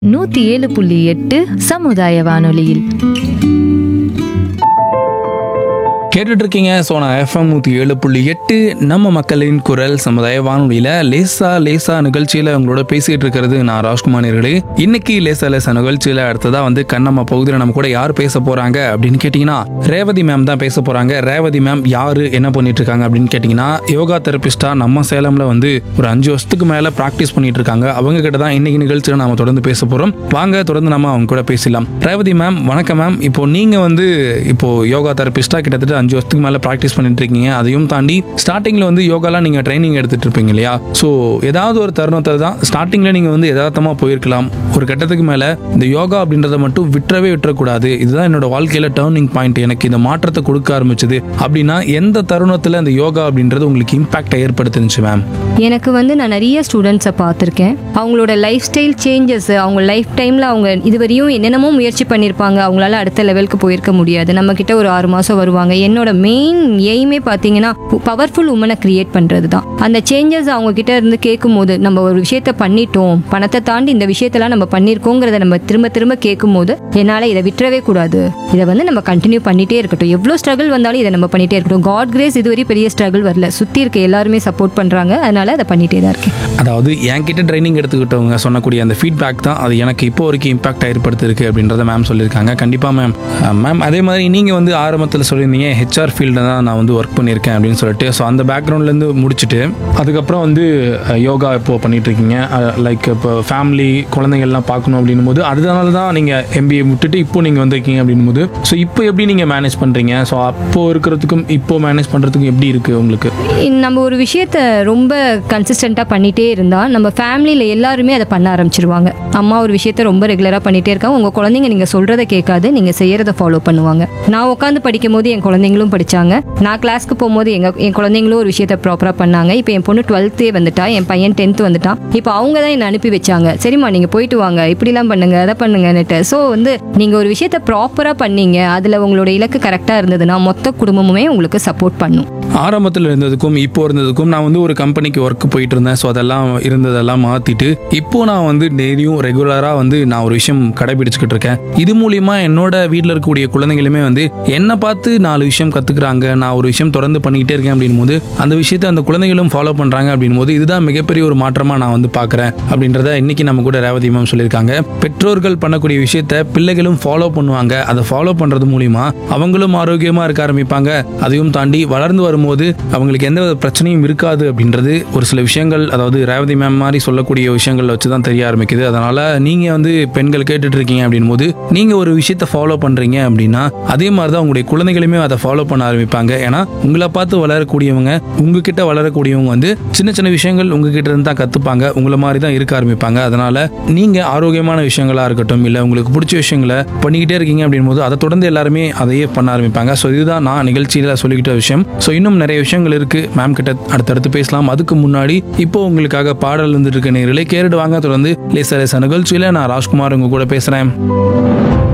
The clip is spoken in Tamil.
நூத்தி ஏழு புள்ளி எட்டு சமுதாய வானொலியில் கேட்டுட்டு இருக்கீங்க சோனா எஃப்எம் நூற்றி ஏழு புள்ளி எட்டு நம்ம மக்களின் குரல் சமுதாய வானொலியில் லேசா லேசா நிகழ்ச்சியில் உங்களோட பேசிட்டு இருக்கிறது நான் ராஜ்குமார் நேர்களே இன்னைக்கு லேசா லேசா நிகழ்ச்சியில் அடுத்ததா வந்து கண்ணம்மா பகுதியில் நம்ம கூட யார் பேச போறாங்க அப்படின்னு கேட்டிங்கன்னா ரேவதி மேம் தான் பேச போறாங்க ரேவதி மேம் யாரு என்ன பண்ணிட்டு இருக்காங்க அப்படின்னு கேட்டிங்கன்னா யோகா தெரபிஸ்டா நம்ம சேலம்ல வந்து ஒரு அஞ்சு வருஷத்துக்கு மேல ப்ராக்டிஸ் பண்ணிட்டு இருக்காங்க அவங்க கிட்ட தான் இன்னைக்கு நிகழ்ச்சியில் நாம தொடர்ந்து பேச போறோம் வாங்க தொடர்ந்து நம்ம அவங்க கூட பேசலாம் ரேவதி மேம் வணக்கம் மேம் இப்போ நீங்க வந்து இப்போ யோகா தெரபிஸ்டா கிட்டத்தட்ட அஞ்சு வருஷத்துக்கு மேல ப்ராக்டிஸ் பண்ணிட்டு இருக்கீங்க அதையும் தாண்டி ஸ்டார்டிங்ல வந்து யோகாலாம் நீங்க ட்ரைனிங் எடுத்துட்டு இருப்பீங்க இல்லையா ஸோ ஏதாவது ஒரு தருணத்தை தான் ஸ்டார்டிங்ல நீங்க வந்து யதார்த்தமா போயிருக்கலாம் ஒரு கட்டத்துக்கு மேல இந்த யோகா அப்படின்றத மட்டும் விட்டுறவே விட்டுறக்கூடாது இதுதான் என்னோட வாழ்க்கையில டேர்னிங் பாயிண்ட் எனக்கு இந்த மாற்றத்தை கொடுக்க ஆரம்பிச்சது அப்படின்னா எந்த தருணத்துல இந்த யோகா அப்படின்றது உங்களுக்கு இம்பாக்டை ஏற்படுத்துனுச்சு மேம் எனக்கு வந்து நான் நிறைய ஸ்டூடெண்ட்ஸை பார்த்துருக்கேன் அவங்களோட லைஃப் ஸ்டைல் சேஞ்சஸ் அவங்க லைஃப் டைமில் அவங்க இதுவரையும் என்னென்னமோ முயற்சி பண்ணியிருப்பாங்க அவங்களால அடுத்த லெவலுக்கு போயிருக்க முடியாது நம்ம கிட்ட ஒரு ஆறு மாதம் வருவாங்க என்னோட மெயின் எய்மே பார்த்தீங்கன்னா பவர்ஃபுல் உமனை கிரியேட் பண்ணுறது தான் அந்த சேஞ்சஸ் அவங்க கிட்ட இருந்து கேட்கும்போது நம்ம ஒரு விஷயத்த பண்ணிட்டோம் பணத்தை தாண்டி இந்த விஷயத்தெல்லாம் நம்ம பண்ணியிருக்கோங்கிறத நம்ம திரும்ப திரும்ப கேட்கும்போது என்னால் இதை விட்டுறவே கூடாது இதை வந்து நம்ம கண்டினியூ பண்ணிட்டே இருக்கட்டும் எவ்வளோ ஸ்ட்ரகிள் வந்தாலும் இதை நம்ம பண்ணிட்டே இருக்கட்டும் காட் கிரேஸ் இதுவரை பெரிய ஸ்ட்ரகிள் வரல சுற்றி இருக்க எல்லாருமே சப்போர்ட் பண்ணுறாங்க அதனால அதை பண்ணிட்டே தான் இருக்கேன் அதாவது என்கிட்ட ட்ரைனிங் எடுத்துக்கிட்டவங்க சொன்னக்கூடிய அந்த ஃபீட்பேக் தான் அது எனக்கு இப்போ வரைக்கும் இம்பாக்ட் ஏற்படுத்திருக்கு அப்படின்றத மேம் சொல்லியிருக்காங்க கண்டிப்பாக மேம் மேம் அதே மாதிரி நீங்கள் வந்து ஆரம்பத்தில் சொல்லியிருந்தீங்க ஹெச்ஆர் ஃபீல்டில் தான் நான் வந்து ஒர்க் பண்ணியிருக்கேன் அப்படின்னு சொல்லிட்டு ஸோ அந்த பேக்ரவுண்ட்லேருந்து முடிச்சுட்டு அதுக்கப்புறம் வந்து அஹ், யோகா இப்போ பண்ணிட்டு இருக்கீங்க லைக் இப்போ ஃபேமிலி குழந்தைங்கள்லாம் பார்க்கணும் அப்படின்னும் போது அதனால தான் நீங்கள் எம்பிஏ விட்டுட்டு இப்போ நீங்கள் வந்திருக்கீங்க அப்படின்னும் போது ஸோ இப்போ எப்படி நீங்கள் மேனேஜ் பண்ணுறீங்க ஸோ அப்போ இருக்கிறதுக்கும் இப்போ மேனேஜ் பண்ணுறதுக்கும் எப்படி இருக்குது உங்களுக்கு நம்ம ஒரு விஷயத்த ரொம்ப கன்சிஸ்டண்ட்டாக பண்ணிட்டே இருந்தால் நம்ம ஃபேமிலியில் எல்லாருமே அதை பண்ண ஆரம்பிச்சிருவாங்க அம்மா ஒரு விஷயத்த ரொம்ப ரெகுலராக பண்ணிட்டே இருக்காங்க உங்கள் குழந்தைங்க நீங்கள் சொல்கிறத கேட்காது நீங்கள் செய்கிறத ஃபாலோ பண்ணுவாங்க நான் உட்காந்து படிக்கும் போது என் குழந்தைங்களும் படித்தாங்க நான் கிளாஸ்க்கு போகும்போது எங்கள் என் குழந்தைங்களும் ஒரு விஷயத்த ப்ராப்பராக பண்ணாங்க இப்போ என் பொண்ணு டுவெல்த்தே வந்துட்டா என் பையன் டென்த்து வந்துட்டான் இப்போ அவங்க தான் என்னை அனுப்பி வச்சாங்க சரிம்மா நீங்கள் போயிட்டு வாங்க இப்படிலாம் பண்ணுங்க அதை பண்ணுங்கன்னுட்டு ஸோ வந்து நீங்கள் ஒரு விஷயத்த ப்ராப்பராக பண்ணீங்க அதில் உங்களோட இலக்கு கரெக்டாக இருந்ததுன்னா மொத்த குடும்பமுமே உங்களுக்கு சப்போர்ட் பண்ணும் ஆரம்பத்தில் இருந்ததுக்கும் இப்போ இருந்ததுக்கும் நான் வந்து ஒரு கம்பெனிக்கு ஒர்க் போயிட்டு இருந்தேன் ஸோ அதெல்லாம் இருந்ததெல்லாம் மாற்றிட்டு இப்போ நான் வந்து டெய்லியும் ரெகுலராக வந்து நான் ஒரு விஷயம் கடைபிடிச்சிக்கிட்டு இருக்கேன் இது மூலியமா என்னோட வீட்டில் இருக்கக்கூடிய குழந்தைங்களுமே வந்து என்னை பார்த்து நாலு விஷயம் கற்றுக்குறாங்க நான் ஒரு விஷயம் தொடர்ந்து பண்ணிக்கிட்டே இருக்கேன் அப்படின்னும் போது அந்த விஷயத்தை அந்த குழந்தைகளும் ஃபாலோ பண்ணுறாங்க அப்படின்னும் போது இதுதான் மிகப்பெரிய ஒரு மாற்றமாக நான் வந்து பார்க்குறேன் அப்படின்றத இன்னைக்கு நம்ம கூட ரேவதி மேம் சொல்லியிருக்காங்க பெற்றோர்கள் பண்ணக்கூடிய விஷயத்த பிள்ளைகளும் ஃபாலோ பண்ணுவாங்க அதை ஃபாலோ பண்ணுறது மூலியமா அவங்களும் ஆரோக்கியமாக இருக்க ஆரம்பிப்பாங்க அதையும் தாண்டி வளர்ந்து வரும்போது அவங்களுக்கு எந்த வித பிரச்சனையும் இருக்காது அப்படின்றது ஒரு சில விஷயங்கள் அதாவது ரேவதி மேம் மாதிரி சொல்லக்கூடிய விஷயங்கள் வச்சு தான் தெரிய ஆரம்பிக்குது அதனால நீங்க வந்து பெண்கள் கேட்டுட்டு இருக்கீங்க அப்படின் போது நீங்க ஒரு விஷயத்த ஃபாலோ பண்றீங்க அப்படின்னா அதே மாதிரி தான் உங்களுடைய குழந்தைகளுமே அதை ஃபாலோ பண்ண ஆரம்பிப்பாங்க ஏன்னா உங்களை பார்த்து வளரக்கூடியவங்க உங்ககிட்ட வளரக்கூடியவங்க வந்து சின்ன சின்ன விஷயங்கள் உங்ககிட்ட இருந்து தான் கத்துப்பாங்க உங்களை மாதிரி தான் இருக்க ஆரம்பிப்பாங்க அதனால நீங்க ஆரோக்கியமான விஷயங்களா இருக்கட்டும் இல்ல உங்களுக்கு பிடிச்ச விஷயங்களை பண்ணிக்கிட்டே இருக்கீங்க அப்படின் போது அதை தொடர்ந்து எல்லாருமே அதையே பண்ண ஆரம்பிப்பாங்க ஸோ இதுதான் நான் நிகழ்ச்சியில சொல்லிக்கிட்ட விஷயம் ஸோ இன்னும் நிறைய விஷயங்கள் இருக்கு மேம் கிட்ட அடுத்தடுத்து பேசலாம் அதுக்கு முன்னாடி இப்போ உங்களுக்காக பாடல் இருந்துட்டு இருக்க நேர்களே கேட்டுட்டு வாங்க தொடர்ந்து லேசா லேசா நிகழ்ச்சியில நான் ராஜ்குமார் உங்க கூட பேசுறேன்